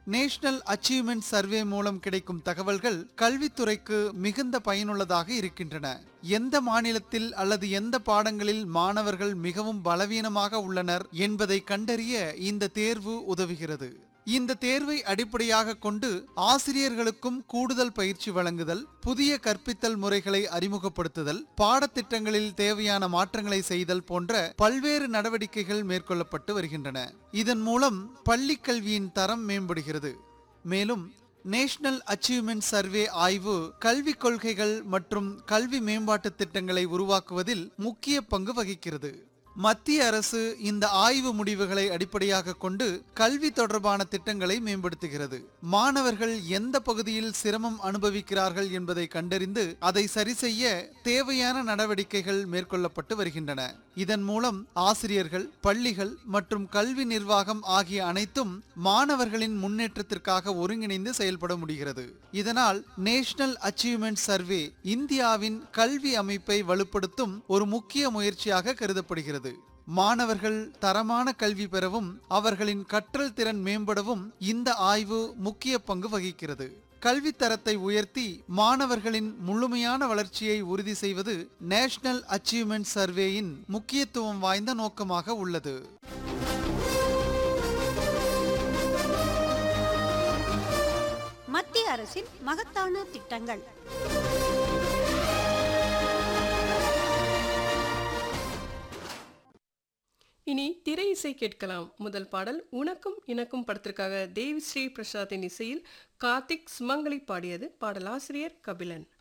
national achievement survey மூலம் கிடைக்கும் தகவல்கள் கல்வித்துறைக்கு மிகுந்த பயனுள்ளதாக இருக்கின்றன எந்த மாநிலத்தில் அல்லது எந்த பாடங்களில் மாணவர்கள் மிகவும் பலவீனமாக உள்ளனர் என்பதை கண்டறிய இந்த தேர்வு உதவுகிறது இந்த தேர்வை அடிப்படையாக கொண்டு ஆசிரியர்களுக்கும் கூடுதல் பயிற்சி வழங்குதல் புதிய கற்பித்தல் முறைகளை அறிமுகப்படுத்துதல் பாடத்திட்டங்களில் தேவையான மாற்றங்களை செய்தல் போன்ற பல்வேறு நடவடிக்கைகள் மேற்கொள்ளப்பட்டு வருகின்றன இதன் மூலம் பள்ளிக் கல்வியின் தரம் மேம்படுகிறது மேலும் நேஷனல் அச்சீவ்மெண்ட் சர்வே ஆய்வு கல்விக் கொள்கைகள் மற்றும் கல்வி மேம்பாட்டு திட்டங்களை உருவாக்குவதில் முக்கிய பங்கு வகிக்கிறது மத்திய அரசு இந்த ஆய்வு முடிவுகளை அடிப்படையாக கொண்டு கல்வி தொடர்பான திட்டங்களை மேம்படுத்துகிறது மாணவர்கள் எந்த பகுதியில் சிரமம் அனுபவிக்கிறார்கள் என்பதை கண்டறிந்து அதை சரி செய்ய தேவையான நடவடிக்கைகள் மேற்கொள்ளப்பட்டு வருகின்றன இதன் மூலம் ஆசிரியர்கள் பள்ளிகள் மற்றும் கல்வி நிர்வாகம் ஆகிய அனைத்தும் மாணவர்களின் முன்னேற்றத்திற்காக ஒருங்கிணைந்து செயல்பட முடிகிறது இதனால் நேஷனல் அச்சீவ்மெண்ட் சர்வே இந்தியாவின் கல்வி அமைப்பை வலுப்படுத்தும் ஒரு முக்கிய முயற்சியாக கருதப்படுகிறது மாணவர்கள் தரமான கல்வி பெறவும் அவர்களின் கற்றல் திறன் மேம்படவும் இந்த ஆய்வு முக்கிய பங்கு வகிக்கிறது கல்வித் தரத்தை உயர்த்தி மாணவர்களின் முழுமையான வளர்ச்சியை உறுதி செய்வது நேஷனல் அச்சீவ்மெண்ட் சர்வேயின் முக்கியத்துவம் வாய்ந்த நோக்கமாக உள்ளது மத்திய அரசின் மகத்தான திட்டங்கள் இனி திரை இசை கேட்கலாம் முதல் பாடல் உனக்கும் இனக்கும் படத்திற்காக தேவி ஸ்ரீ பிரசாத்தின் இசையில் கார்த்திக் சுமங்கலி பாடியது பாடலாசிரியர் கபிலன்